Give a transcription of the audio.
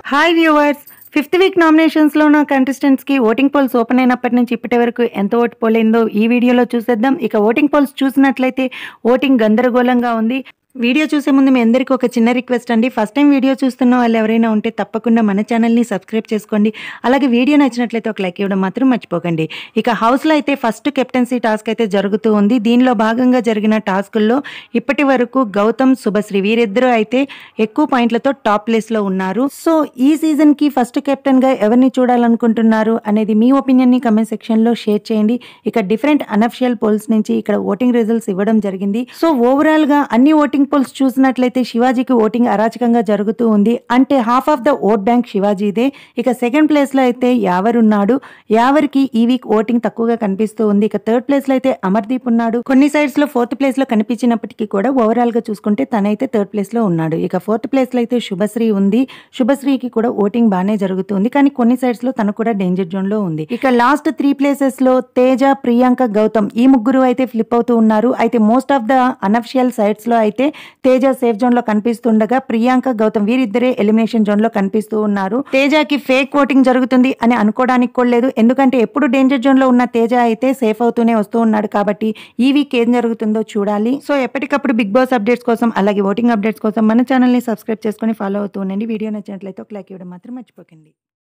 hi viewers fifth week నామినేషన్స్లో ఉన్న కంటెస్టెంట్స్కి ఓటింగ్ పోల్స్ ఓపెన్ అయినప్పటి నుంచి ఇప్పటి వరకు ఎంత ఓటు పోలైందో ఈ వీడియోలో చూసేద్దాం ఇక ఓటింగ్ పోల్స్ చూసినట్లయితే ఓటింగ్ గందరగోళంగా ఉంది వీడియో చూసే ముందు మీ అందరికీ ఒక చిన్న రిక్వెస్ట్ అండి ఫస్ట్ టైం వీడియో చూస్తున్న వాళ్ళు ఎవరైనా ఉంటే తప్పకుండా మన ఛానల్ని సబ్స్క్రైబ్ చేసుకోండి అలాగే వీడియో నచ్చినట్లయితే ఒక లైక్ ఇవ్వడం మాత్రం మర్చిపోకండి ఇక హౌస్లో అయితే ఫస్ట్ కెప్టెన్సీ టాస్క్ అయితే జరుగుతూ ఉంది దీనిలో భాగంగా జరిగిన టాస్కుల్లో ఇప్పటి వరకు గౌతమ్ శుభశ్రీ వీరిద్దరూ అయితే ఎక్కువ పాయింట్లతో టాప్ ప్లేస్లో ఉన్నారు సో ఈ సీజన్కి ఫస్ట్ కెప్టెన్గా ఎవరిని చూడాలనుకుంటున్నారు అనేది మీ ఒపీనియన్ని కమెంట్ సెక్షన్లో షేర్ చేయండి ఇక డిఫరెంట్ అనఫిషియల్ పోల్స్ నుంచి ఇక్కడ ఓటింగ్ రిజల్ట్స్ ఇవ్వడం జరిగింది సో ఓవరాల్గా అన్ని ఓటింగ్ పోల్స్ చూసినట్లయితే శివాజీకి ఓటింగ్ అరాచకంగా జరుగుతూ ఉంది అంటే half of the vote bank శివాజీదే ఇక సెకండ్ ప్లేస్లో అయితే యావర్ ఉన్నాడు యావర్కి ఈ వీక్ ఓటింగ్ తక్కువగా కనిపిస్తూ ఉంది ఇక థర్డ్ ప్లేస్లో అయితే అమర్దీప్ ఉన్నాడు కొన్ని సైడ్స్లో ఫోర్త్ ప్లేస్లో కనిపించినప్పటికీ కూడా ఓవరాల్గా చూసుకుంటే తనైతే థర్డ్ ప్లేస్లో ఉన్నాడు ఇక ఫోర్త్ ప్లేస్లో అయితే శుభశ్రీ ఉంది శుభశ్రీకి కూడా ఓటింగ్ బాగానే జరుగుతుంది కానీ కొన్ని సైడ్స్ లో తను కూడా డేంజర్ జోన్ లో ఉంది ఇక లాస్ట్ త్రీ ప్లేసెస్ లో తేజ ప్రియాంక గౌతమ్ ఈ ముగ్గురు అయితే ఫ్లిప్ అవుతూ ఉన్నారు అయితే most of the unofficial sites లో అయితే తేజ సేఫ్ జోన్ లో కనిపిస్తుండగా ప్రియాంక గౌతమ్ వీరిద్దరే ఎలిమినేషన్ జోన్ లో కనిపిస్తూ ఉన్నారు తేజకి ఫేక్ ఓటింగ్ జరుగుతుంది అని అనుకోవడానికి కూడా లేదు ఎందుకంటే ఎప్పుడు డేంజర్ జోన్ లో ఉన్న తేజ అయితే సేఫ్ అవుతూనే వస్తూ ఉన్నాడు కాబట్టి ఈ వీక్ ఏం జరుగుతుందో చూడాలి సో ఎప్పటికప్పుడు బిగ్ బాస్ అప్డేట్స్ కోసం అలాగే ఓటింగ్ అప్డేట్స్ కోసం మన ఛానల్ ని సబ్స్క్రైబ్ చేసుకొని ఫాలో అవుతూ ఉండండి వీడియో నచ్చినట్లయితే ఒక లైక్ ఇవ్వడం మాత్రం మర్చిపోకండి